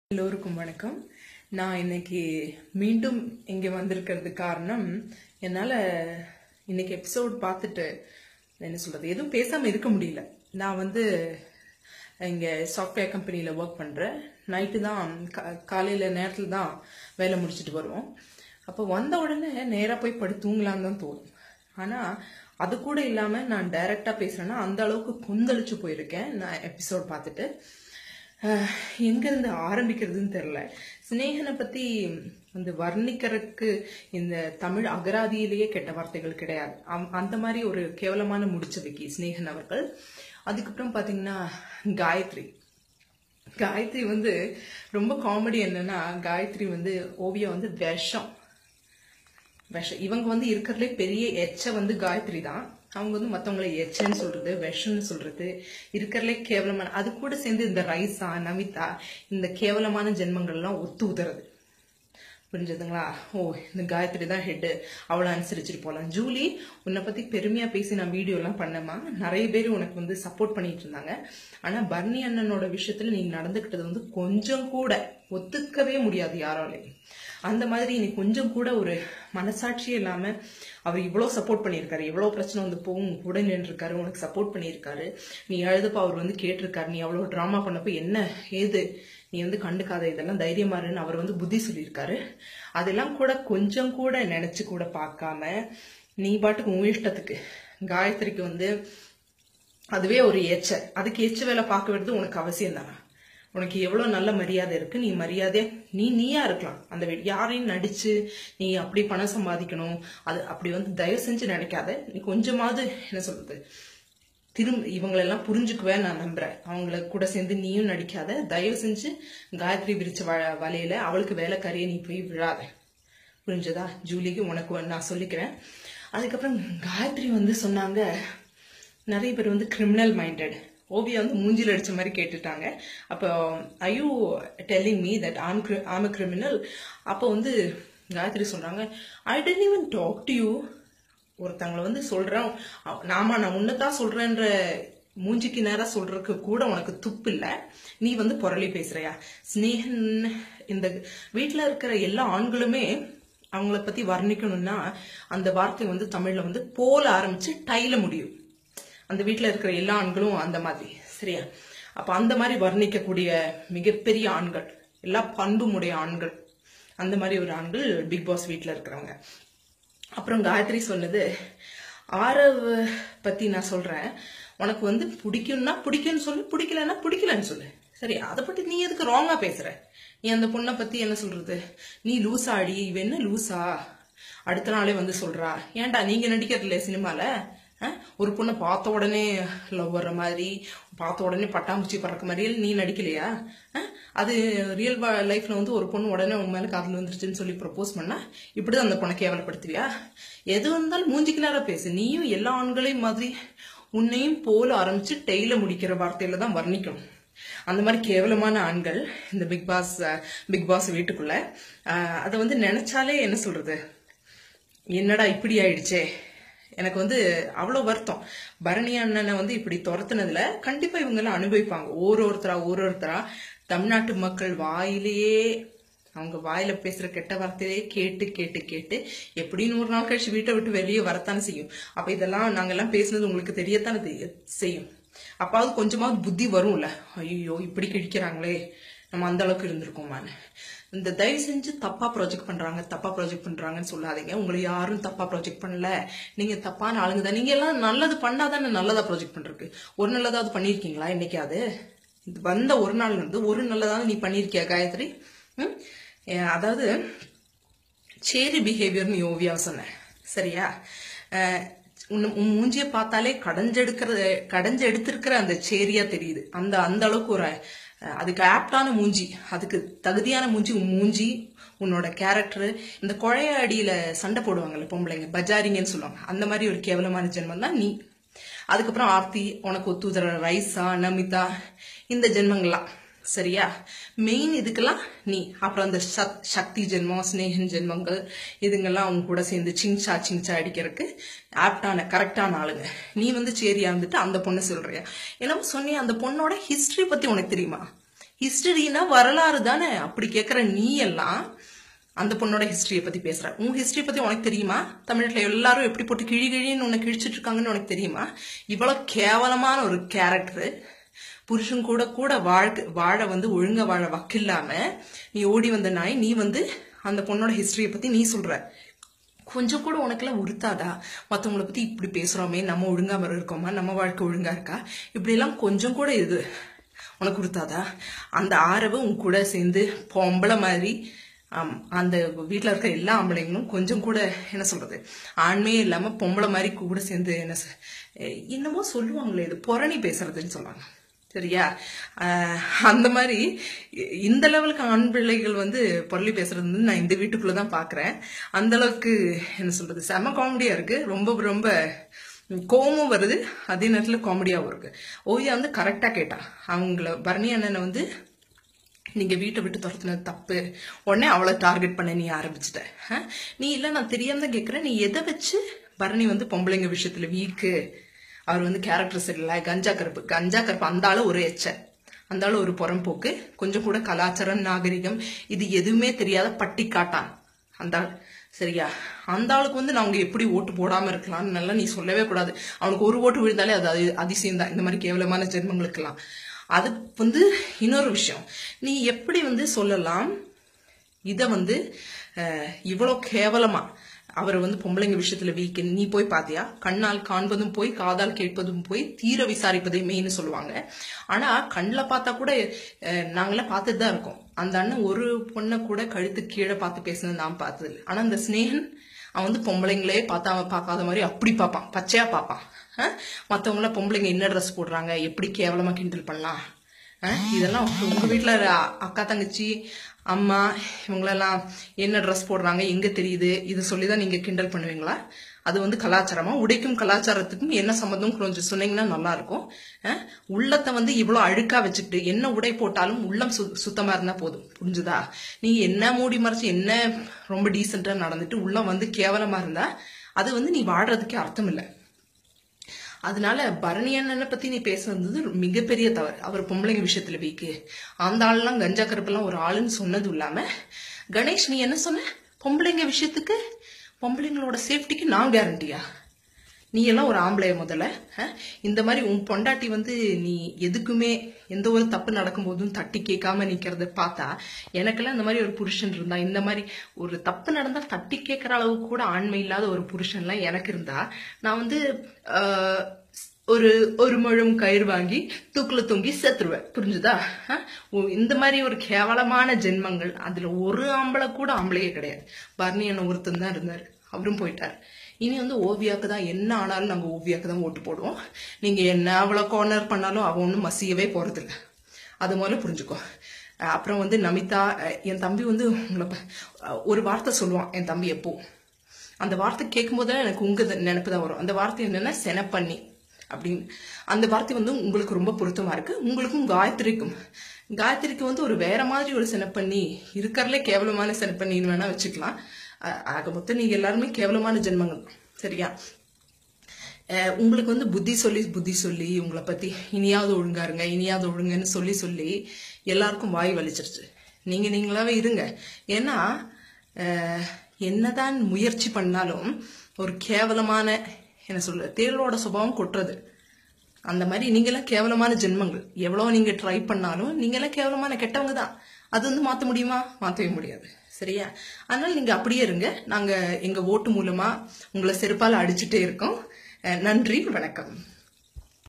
எல்லோருக்கும் வணக்கம் நான் இன்னைக்கு மீண்டும் இங்கே வந்திருக்கிறதுக்கு காரணம் என்னால் இன்னைக்கு எபிசோட் பார்த்துட்டு என்ன சொல்கிறது எதுவும் பேசாமல் இருக்க முடியல நான் வந்து இங்கே சாஃப்ட்வேர் கம்பெனியில் ஒர்க் பண்ணுறேன் நைட்டு தான் காலையில் நேரத்தில் தான் வேலை முடிச்சுட்டு வருவோம் அப்போ வந்த உடனே நேராக போய் படு தூங்கலான்னு தான் தோணும் ஆனால் அது கூட இல்லாமல் நான் டைரெக்டாக பேசுகிறேன்னா அந்த அளவுக்கு கொந்தளிச்சு போயிருக்கேன் நான் எபிசோட் பார்த்துட்டு அஹ், எங்கிருந்து ஆரம்பிக்கிறதுன்னு தெரில சிநேகனை பற்றி வந்து வர்ணிக்கிறதுக்கு இந்த தமிழ் அகராதியிலேயே கெட்ட வார்த்தைகள் கிடையாது அம்- அந்த மாதிரி ஒரு கேவலமான முடிச்சதுக்கு சிநேகன் அவர்கள் அதுக்கப்புறம் பார்த்தீங்கன்னா காயத்ரி காயத்ரி வந்து ரொம்ப காமெடி என்னன்னா காயத்ரி வந்து ஓவியா வந்து விஷம் விஷம் இவங்க வந்து இருக்கிறதுலே பெரிய எச்ச வந்து காயத்ரி தான் அவங்க வந்து மத்தவங்களை எச்சன்னு சொல்றது விஷம்னு சொல்றது இருக்கிறதுலே கேவலமான அது கூட சேர்ந்து இந்த ரைஸா நமிதா இந்த கேவலமான ஜென்மங்கள்லாம் ஒத்து உதறது புரிஞ்சதுங்களா ஓ இந்த காயத்ரி தான் ஹெட்டு அவளை அனுசரிச்சுட்டு போகலாம் ஜூலி உன்னை பத்தி பெருமையா பேசி நான் வீடியோ எல்லாம் பண்ணேம்மா நிறைய பேர் உனக்கு வந்து சப்போர்ட் பண்ணிட்டு இருந்தாங்க ஆனா பர்னி அண்ணனோட விஷயத்துல நீ நடந்துக்கிட்டது வந்து கொஞ்சம் கூட ஒத்துக்கவே முடியாது யாராலையும் அந்த மாதிரி நீ கொஞ்சம் கூட ஒரு மனசாட்சியே இல்லாம அவர் இவ்வளவு சப்போர்ட் பண்ணியிருக்காரு எவ்வளவு பிரச்சனை வந்து போகும் கூட நின்றுருக்காரு உனக்கு சப்போர்ட் பண்ணியிருக்காரு நீ அழுதப்ப அவர் வந்து கேட்டிருக்காரு நீ அவ்வளவு டிராமா பண்ணப்ப என்ன ஏது நீ வந்து கண்டுக்காத இதெல்லாம் தைரியமா இருன்னு அவர் வந்து புத்தி சொல்லியிருக்காரு அதெல்லாம் கூட கொஞ்சம் கூட நினைச்சு கூட பார்க்காம நீ பாட்டுக்கு உன் இஷ்டத்துக்கு காயத்ரிக்கு வந்து அதுவே ஒரு எச்ச அதுக்கு எச்ச வேலை பார்க்க வேண்டியது உனக்கு அவசியம் தானே உனக்கு எவ்வளவு நல்ல மரியாதை இருக்கு நீ மரியாதை நீ நீயா இருக்கலாம் அந்த வீ- யாரையும் நடிச்சு நீ அப்படி பணம் சம்பாதிக்கணும் அது அப்படி வந்து தயவு செஞ்சு நினைக்காத நீ கொஞ்சமாவது என்ன சொல்றது திரும்ப இவங்களெல்லாம் புரிஞ்சுக்குவேன் நான் நம்புறேன் அவங்கள கூட சேர்ந்து நீயும் நடிக்காத தயவு செஞ்சு காயத்ரி விரிச்ச வ- வலையில அவளுக்கு வேலைக்காரியை நீ போய் விழாத புரிஞ்சதா ஜூலிக்கு உனக்கு ஒண்ணு நான் சொல்லிக்கிறேன் அதுக்கப்புறம் காயத்ரி வந்து சொன்னாங்க நிறைய பேர் வந்து கிரிமினல் மைண்டட் ஓவியா வந்து மூஞ்சில அடிச்ச மாதிரி கேட்டுட்டாங்க அப்போ ஐயூ டெல்லிங் மீ தட் ஆம் ஆம் அ கிரிமினல் அப்போ வந்து காயத்ரி சொல்றாங்க I didn't even talk to you ஒருத்தங்களை வந்து சொல்றேன் அவ- நாம நான் உன்னதான் சொல்றேன்ற மூஞ்சிக்கு நேரா சொல்றதுக்கு கூட உனக்கு துப்பு இல்ல நீ வந்து புரளி பேசுறியா ஸ்னேகன் இந்த வீட்ல இருக்கிற எல்லா ஆண்களுமே அவங்கள பத்தி வர்ணிக்கணும்னா அந்த வார்த்தை வந்து தமிழ்ல வந்து போல ஆரம்பிச்சு டைல முடியும் அந்த வீட்ல இருக்கிற எல்லா ஆண்களும் அந்த மாதிரி சரியா அப்ப அந்த மாதிரி வர்ணிக்கக்கூடிய மிகப்பெரிய ஆண்கள் எல்லா பண்புமுடைய ஆண்கள் அந்த மாதிரி ஒரு ஆண்கள் பிக் பாஸ் வீட்ல இருக்கிறவங்க அப்புறம் காயத்ரி சொன்னது ஆரவ் பத்தி நான் சொல்றேன் உனக்கு வந்து பிடிக்கும்னா பிடிக்கும்னு சொல்லு பிடிக்கலன்னா பிடிக்கலன்னு சொல்லு சரி அதை பத்தி நீ எதுக்கு ராங்கா பேசுற நீ அந்த பொண்ணை பத்தி என்ன சொல்றது நீ லூசாடி இவ என்ன லூசா அடுத்த நாளே வந்து சொல்றா ஏன்டா நீங்க நடிக்கிறது இல்லையா சினிமால அஹ்? ஒரு பொண்ணை பார்த்த உடனே லவ் வர்ற மாதிரி பார்த்த உடனே பட்டாம்பூச்சி பறக்க மாதிரி நீ நடிக்கலையா அஹ்? அது ரியல் லைஃப்ல வந்து ஒரு பொண்ணு உடனே உன் மேல காதல் வந்துருச்சுன்னு சொல்லி ப்ரப்போஸ் பண்ணா இப்படிதான் அந்த பொண்ணை கேவலப்படுத்துவியா எது வந்தாலும் மூஞ்சிக்கு நேரம் பேசு நீயும் எல்லா ஆண்களையும் மாதிரி உன்னையும் போல ஆரம்பிச்சு டெய்ல முடிக்கிற வார்த்தையில தான் வர்ணிக்கணும் அந்த மாதிரி கேவலமான ஆண்கள் இந்த பிக் பாஸ் பிக் பாஸ் வீட்டுக்குள்ள அஹ், அதை வந்து நினைச்சாலே என்ன சொல்றது என்னடா இப்படி ஆயிடுச்சே எனக்கு வந்து அவ்வளோ வருத்தம் பரணி அண்ணனை வந்து இப்படி துரத்துனதுல கண்டிப்பா இவங்க எல்லாம் அனுபவிப்பாங்க ஒரு ஒருத்தரா ஒரு ஒருத்தரா தமிழ்நாட்டு மக்கள் வாயிலேயே அவங்க வாயில பேசுற கெட்ட வார்த்தையே கேட்டு கேட்டு கேட்டு எப்படி நூறு நாள் கழிச்சு வீட்டை விட்டு வெளியே வரத்தானே செய்யும் அப்ப இதெல்லாம் நாங்கெல்லாம் பேசுனது உங்களுக்கு தெரியத்தானே தெரிய- செய்யும் அப்பாவது கொஞ்சமாவது புத்தி வரும்ல ஐயோ இப்படி கிழிக்கிறாங்களே நம்ம அந்த அளவுக்கு இருந்திருக்கோமான்னு இந்த தயவு செஞ்சு தப்பா ப்ராஜெக்ட் பண்றாங்க தப்பா ப்ராஜெக்ட் பண்றாங்கன்னு சொல்லாதீங்க உங்களை யாரும் தப்பா ப்ராஜெக்ட் பண்ணல நீங்க தப்பான ஆளுங்க தான் நீங்க எல்லாம் நல்லது பண்ணாதானே நல்லதா ப்ராஜெக்ட் பண்றதுக்கு ஒரு நல்லதாவது பண்ணிருக்கீங்களா என்னைக்காவது இது வந்த ஒரு நாள் வந்து ஒரு நல்லதாவது நீ பண்ணிருக்கியா காயத்ரி ம்? அஹ் அதாவது சேரி பிஹேவியர்னு ஓவியா சொன்னேன் சரியா அஹ் உன்னை- உன் மூஞ்சிய பார்த்தாலே கடைஞ்செடுக்கிற கடைஞ்சு எடுத்திருக்கிற அந்த சேரியா தெரியுது அந்த அந்த அளவுக்கு ஒரு அஹ், அதுக்கு ஆப்டான மூஞ்சி அதுக்கு தகுதியான மூஞ்சி உன் மூஞ்சி உன்னோட கேரக்டர் இந்த குழைய அடியில சண்டை போடுவாங்கல்ல பொம்பளைங்க பஜாரிங்கன்னு சொல்லுவாங்க அந்த மாதிரி ஒரு கேவலமான ஜென்மம் தான் நீ அதுக்கப்புறம் ஆர்த்தி உனக்கு ஒத்துதர ரைஸா நமிதா இந்த ஜென்மங்கள்லாம் சரியா மெயின் இதுக்கெல்லாம் நீ அப்புறம் அந்த சக்- சக்தி ஜென்மம் ஸ்னேகன் ஜென்மங்கள் இதுங்கெல்லாம் அவங்க கூட சேர்ந்து சிங்சா சிங்சா அடிக்கிறதுக்கு ஆப்டான கரெக்டான ஆளுங்க நீ வந்து சேரியா இருந்துட்டு அந்த பொண்ணு சொல்றியா என்னமோ சொன்னியா அந்த பொண்ணோட ஹிஸ்டரி பத்தி உனக்கு தெரியுமா ஹிஸ்டரினா வரலாறு தானே அப்படி கேட்குற நீ எல்லாம் அந்த பொண்ணோட ஹிஸ்டரியை பத்தி பேசுற உன் ஹிஸ்டரி பத்தி உனக்கு தெரியுமா தமிழ்நாட்டில் எல்லாரும் எப்படி போட்டு கிழி கிழின்னு உன்னை கிழிச்சிட்டு இருக்காங்கன்னு உனக்கு தெரியுமா இவ்வளவு கேவலமான ஒரு கேரக்டர் புருஷன் கூட கூட வாழ்க்கை வாழ வந்து ஒழுங்கா வாழ வக்கில்லாம நீ ஓடி வந்த நாய் நீ வந்து அந்த பொண்ணோட ஹிஸ்டரியை பத்தி நீ சொல்ற கொஞ்சம் கூட உனக்கெல்லாம் உறுத்தாதா மற்றவங்கள பத்தி இப்படி பேசுறோமே நம்ம ஒழுங்கா வர இருக்கோமா நம்ம வாழ்க்கை ஒழுங்கா இருக்கா இப்படி எல்லாம் கொஞ்சம் கூட இது உனக்கு உறுத்தாதா அந்த ஆரவு உன் கூட சேர்ந்து பொம்பளை மாதிரி ஆம், அந்த வீட்டில் இருக்க எல்லா ஆம்பளைங்களும் கொஞ்சம் கூட என்ன சொல்றது ஆண்மையே இல்லாம பொம்பளை மாதிரி கூட சேர்ந்து என்ன சொ- எ- என்னமோ சொல்லுவாங்களே இது புரணி பேசுறதுன்னு சொல்லுவாங்க சரியா ஆஹ் அந்த மாதிரி இ- இந்த லெவலுக்கு ஆண் பிள்ளைகள் வந்து பொருளி பேசுறது வந்து நான் இந்த வீட்டுக்குள்ள தான் பாக்குறேன் அந்த அளவுக்கு என்ன சொல்றது செம காமெடியா இருக்கு ரொம்ப ரொம்ப கோவமும் வருது அதே நேரத்துல காமெடியாவும் இருக்கு ஓவியா வந்து கரெக்டா கேட்டா அவங்கள பரணி அண்ணனை வந்து நீங்க வீட்டை விட்டு துரத்துனது தப்பு உடனே அவளை டார்கெட் பண்ண நீ ஆரம்பிச்சிட்ட ஆ? நீ இல்ல நான் தெரியாம தான் கேக்குறேன் நீ எதை வச்சு பரணி வந்து பொம்பளைங்க விஷயத்துல வீக்கு அவர் வந்து கேரக்டர் சரியில்லை கஞ்சா கருப்பு கஞ்சா கருப்பு அந்த ஆளு ஒரு எச்ச அந்த ஆளு ஒரு புறம்போக்கு கொஞ்சம் கூட கலாச்சாரம் நாகரிகம் இது எதுவுமே தெரியாத பட்டி காட்டான் அந்த ஆள் சரியா அந்த ஆளுக்கு வந்து நாங்க எப்படி ஓட்டு போடாம இருக்கலாம்னு நல்லா நீ சொல்லவே கூடாது அவனுக்கு ஒரு ஓட்டு விழுந்தாலே அது அதி- அதிசயம் தான் இந்த மாதிரி கேவலமான ஜென்மங்களுக்கெல்லாம் அது வந்து இன்னொரு விஷயம் நீ எப்படி வந்து சொல்லலாம் இத வந்து அஹ், இவ்வளவு கேவலமா அவர் வந்து பொம்பளைங்க விஷயத்துல வீக் நீ போய் பாத்தியா கண்ணால் காண்பதும் போய் காதால் கேட்பதும் போய் தீர விசாரிப்பதே மெயின்னு சொல்லுவாங்க ஆனா கண்ணில் பார்த்தா கூட அஹ், நாங்களாம் பார்த்துட்டு தான் இருக்கோம் அந்த அண்ணன் ஒரு பொண்ணை கூட கழுத்து கீழே பார்த்து பேசுனது நான் பார்த்தது இல்லை ஆனா அந்த ஸ்னேகன் அவன் வந்து பொம்பளைங்களே பார்த்தா அவன் பார்க்காத மாதிரி அப்படி பார்ப்பான் பச்சையா பார்ப்பான் அஹ், மத்தவங்கள பொம்பளைங்க என்ன ட்ரெஸ் போடுறாங்க எப்படி கேவலமா கிண்டல் பண்ணலாம் அஹ், இதெல்லாம் உங்க வீட்டுல அ- அக்கா தங்கச்சி அம்மா இவங்களெல்லாம் என்ன ட்ரெஸ் போடுறாங்க எங்க தெரியுது இது சொல்லிதான் நீங்க கிண்டல் பண்ணுவீங்களா அது வந்து கலாச்சாரமா உடைக்கும் கலாச்சாரத்துக்கும் என்ன சம்மந்தம் கொஞ்சம் சொன்னீங்கன்னா நல்லா இருக்கும் அஹ், உள்ளத்தை வந்து இவ்வளவு அழுக்கா வச்சுக்கிட்டு என்ன உடை போட்டாலும் உள்ளம் சு சுத்தமா இருந்தா போதும் புரிஞ்சுதா நீ என்ன மூடி மறைச்சு என்ன ரொம்ப டீசெண்டா நடந்துட்டு உள்ளம் வந்து கேவலமா இருந்தா அது வந்து நீ வாழ்றதுக்கே அர்த்தம் இல்லை அதனால பரணி அண்ணனை பத்தி நீ பேசுனது மிகப்பெரிய தவறு அவர் பொம்பளைங்க விஷயத்துல வீக்கு அந்த ஆள்லாம் கஞ்சா கருப்பெல்லாம் ஒரு ஆளுன்னு சொன்னதும் இல்லாம கணேஷ் நீ என்ன சொன்ன பொம்பளைங்க விஷயத்துக்கு பொம்பளைங்களோட சேஃப்டிக்கு நான் கேரண்டியா நீ எல்லாம் ஒரு ஆம்பளைய முதல்ல அஹ்? இந்த மாதிரி உன் பொண்டாட்டி வந்து நீ எதுக்குமே எந்த ஒரு தப்பு நடக்கும்போதும் தட்டி கேட்காம நிக்கிறத பார்த்தா எனக்கெல்லாம் இந்த மாதிரி ஒரு புருஷன் இருந்தா இந்த மாதிரி ஒரு தப்பு நடந்தா தட்டி கேட்கற அளவுக்கு கூட ஆண்மை இல்லாத ஒரு புருஷன்லாம் எனக்கு இருந்தா நான் வந்து ஆஹ், ஒரு ஒரு முழம் கயிறு வாங்கி தூக்குல தொங்கி செத்துருவேன் புரிஞ்சுதா அஹ்? உ- இந்த மாதிரி ஒரு கேவலமான ஜென்மங்கள் அதுல ஒரு ஆம்பளை கூட ஆம்பளையே கிடையாது பரணி அண்ணன் ஒருத்தன் தான் இருந்தாரு அவரும் போயிட்டார் இனி வந்து ஓவியாக்கு தான் என்ன ஆனாலும் நாங்க ஓவியாக்கு தான் ஓட்டு போடுவோம் நீங்க என்ன அவ்வளோ கார்னர் பண்ணாலும் அவ ஒன்றும் மசியவே போறதில்ல அது முதல்ல புரிஞ்சுக்கோ அஹ் அப்புறம் வந்து நமிதா அஹ் என் தம்பி வந்து உங்களை ப- அஹ் ஒரு வார்த்தை சொல்லுவான் என் தம்பி எப்போ அந்த வார்த்தை கேட்கும்போது தான் எனக்கு உங்க நினைப்பு தான் வரும் அந்த வார்த்தை என்னன்னா செனப்பண்ணி அப்படின்னு அந்த வார்த்தை வந்து உங்களுக்கு ரொம்ப பொருத்தமா இருக்கு உங்களுக்கும் காயத்ரிக்கும் காயத்ரிக்கு வந்து ஒரு வேற மாதிரி ஒரு செனப்பண்ணி இருக்கறதுலே கேவலமான செனப்பண்ணின்னு வேணா வச்சுக்கலாம் அஹ் ஆக மொத்தம் நீங்க எல்லாருமே கேவலமான ஜென்மங்கள் தான். சரியா அஹ் உங்களுக்கு வந்து புத்தி சொல்லி புத்தி சொல்லி உங்களை பத்தி இனியாவது ஒழுங்கா இருங்க இனியாவது ஒழுங்கன்னு சொல்லி சொல்லி எல்லாருக்கும் வாய் வலிச்சிருச்சு நீங்க நீங்களாவே இருங்க ஏன்னா அஹ், என்னதான் முயற்சி பண்ணாலும் ஒரு கேவலமான என்ன சொல்ற தேளோட சுபாவம் கொட்டுறது அந்த மாதிரி நீங்களாம் கேவலமான ஜென்மங்கள் எவ்வளவு நீங்க ட்ரை பண்ணாலும் நீங்களாம் கேவலமான கெட்டவங்க தான் அது வந்து மாத்த முடியுமா மாத்தவே முடியாது சரியா அதனால நீங்க அப்படியே இருங்க நாங்க எங்க ஓட்டு மூலமா உங்களை செருப்பால அடிச்சுட்டே இருக்கோம் அஹ் நன்றி வணக்கம்